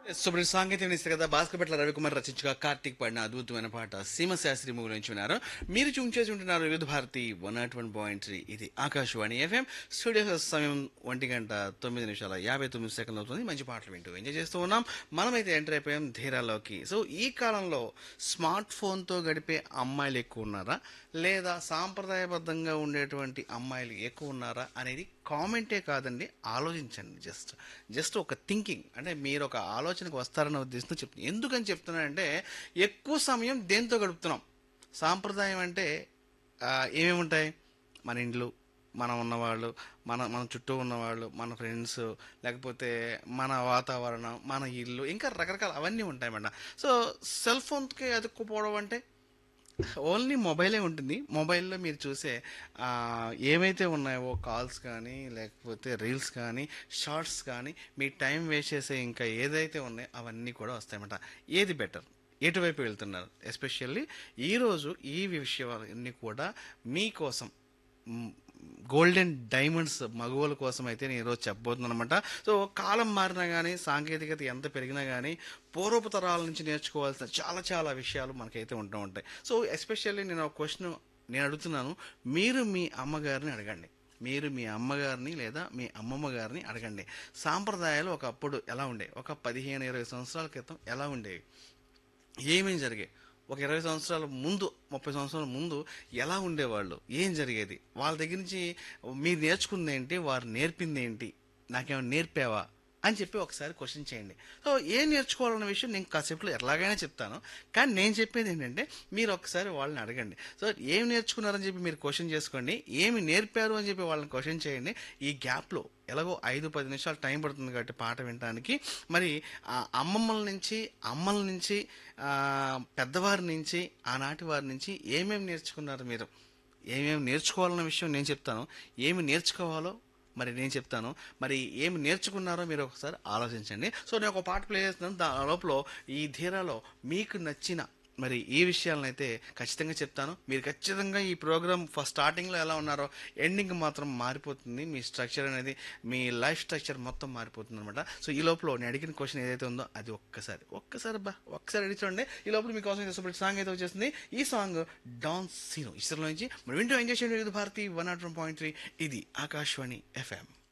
సుబ్రహ్మ సాంగీత్యం ఇస్తే కదా భాస్కర్పట్ల రవికుమార్ రచించగా కార్తీక్ పాడిన అద్భుతమైన పాట సీమ శాస్త్రి మూవీ నుంచి విన్నారు మీరు చూంచేసి ఉంటున్నారు Vividh Bharati one naught one point three ఇది ఆకాశవాణి ఎఫ్ఎం స్టూడియో సమయం ఒంటి గంట తొమ్మిది నిమిషాల యాభై తొమ్మిది సెకండ్లు అవుతుంది మంచి పాటలు వింటూ ఎంజాయ్ చేస్తూ ఉన్నాం మనమైతే ఎంటర్ అయిపోయాం ధీరాలోకి సో ఈ కాలంలో స్మార్ట్ ఫోన్తో గడిపే అమ్మాయిలు ఎక్కువ ఉన్నారా లేదా సాంప్రదాయబద్ధంగా ఉండేటువంటి అమ్మాయిలు ఎక్కువ ఉన్నారా అనేది కామెంటే కాదండి ఆలోచించండి జస్ట్ జస్ట్ ఒక థింకింగ్ అంటే మీరు ఒక ఆలోచనకు వస్తారన్న ఉద్దేశంతో చెప్తున్నాను ఎందుకని చెప్తున్నానంటే ఎక్కువ సమయం దేంతో గడుపుతున్నాం సాంప్రదాయం అంటే ఆ, ఏమేమి ఉంటాయి మన ఇండ్లు మనం ఉన్నవాళ్ళు మన మన చుట్టూ ఉన్నవాళ్ళు మన ఫ్రెండ్స్ లేకపోతే మన వాతావరణం మన ఇల్లు ఇంకా రకరకాల అవన్నీ ఉంటాయి మేడం సో సెల్ ఫోన్కి అతుక్కుపోవడం అంటే ఓన్లీ మొబైలే ఉంటుంది మొబైల్లో మీరు చూసే ఆ, ఏమైతే ఉన్నాయో కాల్స్ కానీ లేకపోతే రీల్స్ కానీ షార్ట్స్ కానీ మీ టైం వేస్ట్ చేసే ఇంకా ఏదైతే ఉన్నాయో అవన్నీ కూడా వస్తాయన్నమాట ఏది బెటర్ ఎటువైపు వెళ్తున్నారు ఎస్పెషల్లీ ఈరోజు ఈ విషయాలన్నీ కూడా మీకోసం మ్, గోల్డెన్ డైమండ్స్ మగువల కోసం అయితే నేను ఈరోజు చెప్పబోతున్నాను అనమాట సో కాలం మారినా కానీ సాంకేతికత ఎంత పెరిగినా కానీ పూర్వపు తరాల నుంచి నేర్చుకోవాల్సిన చాలా చాలా విషయాలు మనకైతే ఉంటూ ఉంటాయి సో ఎస్పెషల్లీ నేను ఒక క్వశ్చన్ నేను అడుగుతున్నాను మీరు మీ అమ్మగారిని అడగండి మీరు మీ అమ్మగారిని లేదా మీ అమ్మమ్మ గారిని అడగండి సాంప్రదాయాలు ఒకప్పుడు ఎలా ఉండేవి ఒక పదిహేను ఇరవై సంవత్సరాల క్రితం ఎలా ఉండేవి ఏమేం జరిగాయి ఒక ఇరవై సంవత్సరాల ముందు ముప్పై సంవత్సరాల ముందు ఎలా ఉండేవాళ్ళు ఏం జరిగేది వాళ్ళ దగ్గర నుంచి మీరు నేర్చుకుంది ఏంటి వారు నేర్పింది ఏంటి నాకేమైనా నేర్పావా అని చెప్పి ఒకసారి క్వశ్చన్ చేయండి సో ఏం నేర్చుకోవాలన్న విషయం నేను కాసేపులో ఎలాగైనా చెప్తాను కానీ నేను చెప్పేది ఏంటంటే మీరు ఒకసారి వాళ్ళని అడగండి సో ఏం నేర్చుకున్నారని చెప్పి మీరు క్వశ్చన్ చేసుకోండి ఏమి నేర్పారు అని చెప్పి వాళ్ళని క్వశ్చన్ చేయండి ఈ గ్యాప్లో ఎలాగో ఐదు పది నిమిషాలు టైం పడుతుంది కాబట్టి పాట వినడానికి మరి ఆ అమ్మమ్మల నుంచి అమ్మల నుంచి ఆ, పెద్దవారి నుంచి ఆనాటి వారి నుంచి ఏమేమి నేర్చుకున్నారు మీరు ఏమేమి నేర్చుకోవాలన్న విషయం నేను చెప్తాను ఏమి నేర్చుకోవాలో మరి నేను చెప్తాను మరి ఏమి నేర్చుకున్నారో మీరు ఒకసారి ఆలోచించండి సో నేను ఒక పాట ప్లే చేస్తున్నాను దా లోపల ఈ ధీరాలో మీకు నచ్చిన మరి ఈ విషయాలను అయితే ఖచ్చితంగా చెప్తాను మీరు ఖచ్చితంగా ఈ ప్రోగ్రామ్ ఫస్ట్ స్టార్టింగ్లో ఎలా ఉన్నారో ఎండింగ్ మాత్రం మారిపోతుంది మీ స్ట్రక్చర్ అనేది మీ లైఫ్ స్ట్రక్చర్ మొత్తం మారిపోతుంది అనమాట సో ఈ లోపల నేను అడిగిన క్వశ్చన్ ఏదైతే ఉందో అది ఒక్కసారి ఒక్కసారి బా ఒక్కసారి అడిగి చూడండి ఈ లోపల మీకోసం సూపర్ సాంగ్ అయితే వచ్చేస్తుంది ఈ సాంగ్ డాన్ సీనో ఇస్రోలో నుంచి మరి వింటూ ఎంజాయ్ చేయండి ఇది Bharati one naught one point three ఇది ఆకాశవాణి ఎఫ్ఎం